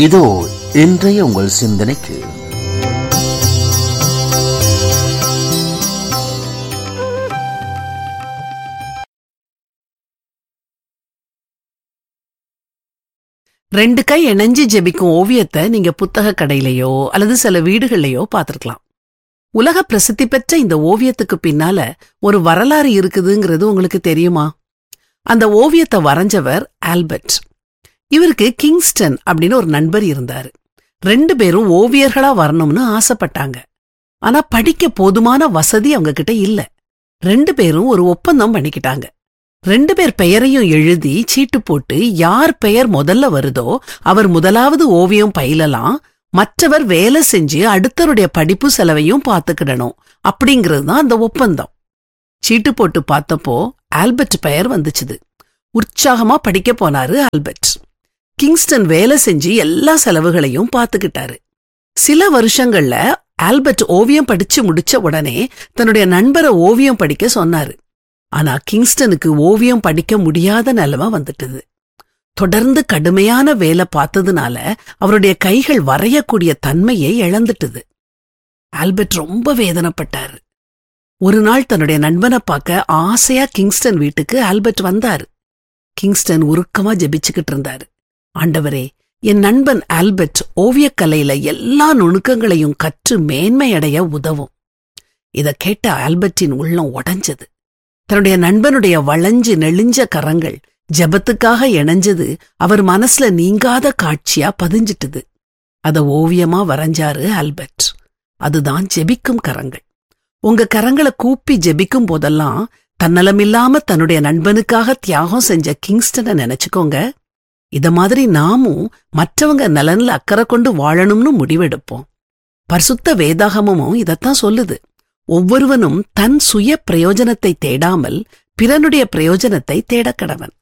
இதோ இன்றைய உங்கள் சிந்தனைக்கு ரெண்டு கை இணைஞ்சு ஜெபிக்கும் ஓவியத்தை நீங்க புத்தக கடையிலயோ அல்லது சில வீடுகள்லயோ பார்த்திருக்கலாம் உலக பிரசித்தி பெற்ற இந்த ஓவியத்துக்கு பின்னால ஒரு வரலாறு இருக்குதுங்கிறது உங்களுக்கு தெரியுமா அந்த ஓவியத்தை வரைஞ்சவர் ஆல்பர்ட் இவருக்கு கிங்ஸ்டன் அப்படின்னு ஒரு நண்பர் இருந்தாரு ரெண்டு பேரும் ஓவியர்களா வரணும்னு ஆசைப்பட்டாங்க ஆனா படிக்க போதுமான வசதி அவங்க கிட்ட இல்ல ரெண்டு பேரும் ஒரு ஒப்பந்தம் பண்ணிக்கிட்டாங்க ரெண்டு பேர் பெயரையும் எழுதி சீட்டு போட்டு யார் பெயர் முதல்ல வருதோ அவர் முதலாவது ஓவியம் பயிலலாம் மற்றவர் வேலை செஞ்சு அடுத்தருடைய படிப்பு செலவையும் பார்த்துக்கிடணும் அப்படிங்கிறது தான் அந்த ஒப்பந்தம் சீட்டு போட்டு பார்த்தப்போ ஆல்பர்ட் பெயர் வந்துச்சுது உற்சாகமா படிக்க போனாரு ஆல்பர்ட் கிங்ஸ்டன் வேலை செஞ்சு எல்லா செலவுகளையும் பார்த்துக்கிட்டாரு சில வருஷங்கள்ல ஆல்பர்ட் ஓவியம் படிச்சு முடிச்ச உடனே தன்னுடைய நண்பரை ஓவியம் படிக்க சொன்னாரு ஆனா கிங்ஸ்டனுக்கு ஓவியம் படிக்க முடியாத நிலைமை வந்துட்டுது தொடர்ந்து கடுமையான வேலை பார்த்ததுனால அவருடைய கைகள் வரையக்கூடிய தன்மையை இழந்துட்டுது ஆல்பர்ட் ரொம்ப வேதனைப்பட்டாரு ஒரு நாள் தன்னுடைய நண்பனை பார்க்க ஆசையா கிங்ஸ்டன் வீட்டுக்கு ஆல்பர்ட் வந்தாரு கிங்ஸ்டன் உருக்கமா ஜெபிச்சுக்கிட்டு இருந்தாரு ஆண்டவரே என் நண்பன் ஆல்பர்ட் ஓவியக்கலையில எல்லா நுணுக்கங்களையும் கற்று மேன்மையடைய உதவும் இத கேட்ட ஆல்பர்ட்டின் உள்ளம் உடைஞ்சது தன்னுடைய நண்பனுடைய வளைஞ்சு நெளிஞ்ச கரங்கள் ஜெபத்துக்காக இணைஞ்சது அவர் மனசுல நீங்காத காட்சியா பதிஞ்சிட்டுது அத ஓவியமா வரைஞ்சாரு ஆல்பர்ட் அதுதான் ஜெபிக்கும் கரங்கள் உங்க கரங்களை கூப்பி ஜெபிக்கும் போதெல்லாம் தன்னலமில்லாம தன்னுடைய நண்பனுக்காக தியாகம் செஞ்ச கிங்ஸ்டனை நினைச்சுக்கோங்க இத மாதிரி நாமும் மற்றவங்க நலன்ல அக்கறை கொண்டு வாழணும்னு முடிவெடுப்போம் பரிசுத்த வேதாகமும் இதத்தான் சொல்லுது ஒவ்வொருவனும் தன் சுய பிரயோஜனத்தை தேடாமல் பிறனுடைய பிரயோஜனத்தை தேடக்கடவன்